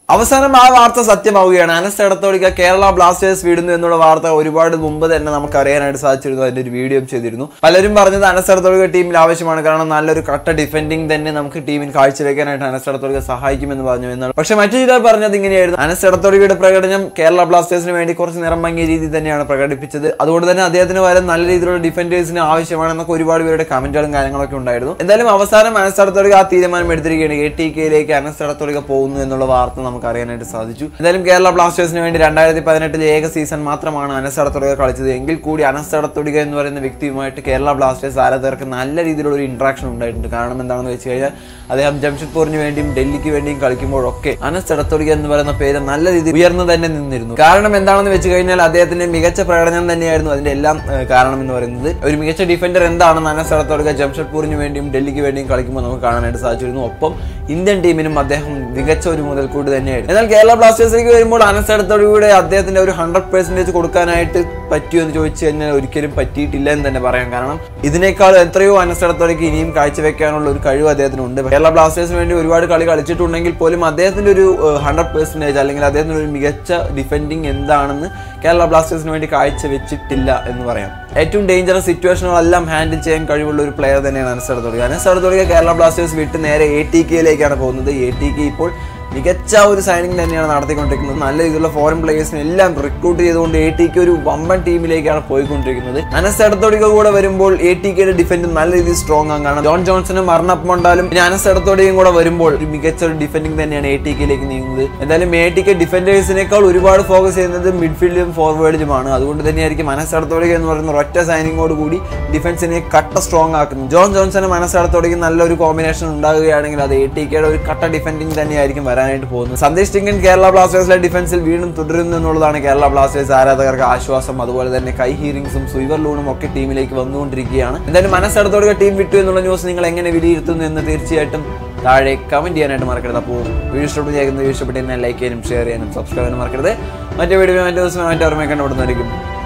അവസാനം ആ വാർത്ത സത്യമാവുകയാണ് അനസ് എടത്തോടിക്ക കേരള ബ്ലാസ്റ്റേഴ്സ് വിടുന്നു എന്നുള്ള വാർത്ത ഒരുപാട് മുമ്പ് തന്നെ നമുക്ക് അറിയാനായിട്ട് സാധിച്ചിരുന്നു അതിന്റെ ഒരു വീഡിയോ ചെയ്തിരുന്നു പലരും പറഞ്ഞത് അനസ് എടത്തോടിക്ക ടീമിൽ ആവശ്യമാണ് കാരണം നല്ലൊരു കട്ട ഡിഫെൻഡിങ് തന്നെ നമുക്ക് ടീമിന് കാഴ്ചവെക്കാനായിട്ട് അനസ് എടത്തോടിക്ക സഹായിക്കുമെന്ന് പറഞ്ഞു എന്നാൽ പക്ഷെ മറ്റു ചിലർ പറഞ്ഞത് ഇങ്ങനെയായിരുന്നു അനസ് എടത്തോടിക്കയുടെ പ്രകടനം കേരള ബ്ലാസ്റ്റേഴ്സിന് വേണ്ടി കുറച്ച് നിറം മങ്ങിയ രീതിയിൽ തന്നെയാണ് പ്രകടിപ്പിച്ചത് അതുകൊണ്ട് തന്നെ അദ്ദേഹത്തിന് പകരം നല്ല രീതിയിലുള്ള ഡിഫൻഡേഴ്സിന് ആവശ്യമാണെന്നൊക്കെ ഒരുപാട് പേരുടെ കമന്റുകളും കാര്യങ്ങളൊക്കെ ഉണ്ടായിരുന്നു എന്തായാലും അവസാനം അനസ് എടത്തോടിക്ക ആ തീരുമാനം എടുത്തിരിക്കുകയാണ് എ ടി കെയിലേക്ക് അനസ് എടത്തോടിക്ക പോകുന്നു എന്നുള്ള വാർത്ത നമുക്ക് അറിയാനായിട്ട് സാധിച്ചു എന്തായാലും കേരള ബ്ലാസ്റ്റേഴ്സിന് വേണ്ടി രണ്ടായിരത്തി പതിനെട്ടിലെ ഏക സീസൺ മാത്രമാണ് അനസ് എടത്തോടിക കളിച്ചത് എങ്കിൽ കൂടി അനസ് എടത്തോടിക എന്ന് പറയുന്ന വ്യക്തിയുമായിട്ട് കേരള ബ്ലാസ്റ്റേഴ്സ് ആരാധകർക്ക് നല്ല രീതിയിലുള്ള ഒരു ഇന്ററാക്ഷൻ ഉണ്ടായിട്ടുണ്ട് കാരണം എന്താണെന്ന് വെച്ച് കഴിഞ്ഞാൽ അദ്ദേഹം ജംഷഡ്പൂരിന് വേണ്ടിയും ഡൽഹിക്ക് വേണ്ടിയും കളിക്കുമ്പോഴൊക്കെ അനസ് എടത്തോടിക എന്ന് പറയുന്ന പേര് നല്ല രീതിയിൽ ഉയർന്നു തന്നെ നിന്നിരുന്നു കാരണം എന്താണെന്ന് വെച്ച് കഴിഞ്ഞാൽ അദ്ദേഹത്തിന്റെ മികച്ച പ്രകടനം തന്നെയായിരുന്നു അതിന്റെ എല്ലാം ഏഹ്, കാരണം എന്ന് പറയുന്നത് ഒരു മികച്ച ഡിഫൻഡർ എന്താണെന്ന് അനസ് എടത്തോടിക ജംഷഡ്പൂരിന് വേണ്ടിയും ഡൽഹിക്ക് വേണ്ടിയും കളിക്കുമ്പോൾ നമുക്ക് കാണാനായിട്ട് സാധിച്ചിരുന്നു ഒപ്പം ഇന്ത്യൻ ടീമിനും അദ്ദേഹം മികച്ച ഒരു മുതൽക്കൂട്ട് തന്നെയായിരുന്നു എന്നാൽ കേരള ബ്ലാസ്റ്റേഴ്സിലേക്ക് വരുമ്പോൾ അനസ് എടത്തോടിയുടെ അദ്ദേഹത്തിന്റെ ഒരു ഹൺഡ്രഡ് പെർസെന്റേജ് കൊടുക്കാനായിട്ട് പറ്റിയോ എന്ന് ചോദിച്ചു കഴിഞ്ഞാൽ ഒരിക്കലും പറ്റിയിട്ടില്ല എന്ന് തന്നെ പറയാം കാരണം ഇതിനേക്കാൾ എത്രയോ അനസ് എടത്തോടിക്ക് ഇനിയും കാഴ്ചവെക്കാനുള്ള ഒരു കഴിവ് അദ്ദേഹത്തിനുണ്ട് കേരള ബ്ലാസ്റ്റേഴ്സിന് വേണ്ടി ഒരുപാട് കളി കളിച്ചിട്ടുണ്ടെങ്കിൽ പോലും അദ്ദേഹത്തിന്റെ ഒരു ഹൺഡ്രഡ് പെർസെന്റേജ് അല്ലെങ്കിൽ അദ്ദേഹത്തിന്റെ ഒരു മികച്ച ഡിഫെൻഡിങ് എന്താണെന്ന് കേരള ബ്ലാസ്റ്റേഴ്സിന് വേണ്ടി കാഴ്ചവെച്ചിട്ടില്ല എന്ന് പറയാം ഏറ്റവും ഡേഞ്ചറസ് സിറ്റുവേഷനുകളെല്ലാം ഹാൻഡിൽ ചെയ്യാൻ കഴിവുള്ള ഒരു പ്ലെയർ തന്നെയാണ് അനസ് എടത്തോടിക അനസ് എടത്തോടിക കേരള ബ്ലാസ്റ്റേഴ്സ് വിട്ട് നേരെ എ ടി കെയിലേക്കാണ് പോകുന്നത് എ ടി കെ ഇപ്പോൾ മികച്ച ഒരു സൈനിങ് തന്നെയാണ് നടത്തിക്കൊണ്ടിരിക്കുന്നത് നല്ല രീതിയിലുള്ള ഫോറിൻ പ്ലേയേഴ്സിനെ എല്ലാം റിക്രൂട്ട് ചെയ്തുകൊണ്ട് എ ടി കെ ഒരു വമ്പൻ ടീമിലേക്കാണ് പോയിക്കൊണ്ടിരിക്കുന്നത് അനസ് എടത്തോടിക കൂടെ വരുമ്പോൾ എ ടി കെയുടെ ഡിഫൻഡ് നല്ല രീതിയിൽ സ്ട്രോങ് ആണ് കാരണം ജോൺ ജോൺസണും മരണപ്പം ഉണ്ടാലും പിന്നെ അനസ് എടത്തോടിയും കൂടെ വരുമ്പോൾ ഒരു മികച്ച ഒരു ഡിഫൻഡിങ് തന്നെയാണ് എ ടി കെയിലേക്ക് നീങ്ങുന്നത് എന്തായാലും എ ടി കെ ഡിഫൻഡേഴ്സിനേക്കാൾ ഒരുപാട് ഫോക്കസ് ചെയ്യുന്നത് മിഡ്ഫീൽഡിലും ഫോർവേഡിലുമാണ് അതുകൊണ്ട് തന്നെയായിരിക്കും അനസ് എടത്തോടിക എന്ന് പറയുന്ന ഒറ്റ സൈനിങ്ങോട് കൂടി ഡിഫൻസിനെ കട്ട സ്ട്രോങ് ആക്കുന്നു ജോൺ ജോൺസണും അനസ് എടത്തോടിക്കും നല്ലൊരു കോമ്പിനേഷൻ ഉണ്ടാകുകയാണെങ്കിൽ അത് എ ടി കെയുടെ ഒരു കട്ട ഡിഫൻഡിങ് തന്നെയായിരിക്കും വരാനായിട്ട് പോകുന്നത് സന്ദേശ് ടിങ്കൻ കേരള ബ്ലാസ്റ്റേഴ്സിലെ ഡിഫൻസിൽ വീണ്ടും തുടരുന്നു എന്നുള്ളതാണ് കേരള ബ്ലാസ്റ്റേഴ്സ് ആരാധകർക്ക് ആശ്വാസം അതുപോലെ തന്നെ കൈ ഹീറിംഗ്സും സുയിവർ ലൂണും ഒക്കെ ടീമിലേക്ക് വന്നുകൊണ്ടിരിക്കുകയാണ് എന്തായാലും മനസ്സെടുത്തോടെ ടീം വിട്ടു എന്നുള്ള ന്യൂസ് നിങ്ങൾ എങ്ങനെ വിലയിരുത്തുന്നു എന്ന് തീർച്ചയായിട്ടും താഴെ കമന്റ് ചെയ്യാനായിട്ട് മറക്കരുത് അപ്പോൾ വീഡിയോ ഇഷ്ടപ്പെട്ട് ചെയ്യുന്ന വീഡിയോ ഇഷ്ടപ്പെട്ട് ലൈക്ക് ചെയ്യാനും ഷെയർ ചെയ്യാനും സബ്സ്ക്രൈബ് ചെയ്യാനും മറക്കരുത് മറ്റേ വീഡിയോ മറ്റേ ദിവസം മറ്റേ ഓർമ്മ കണ്ടുപിടുന്നതായിരിക്കും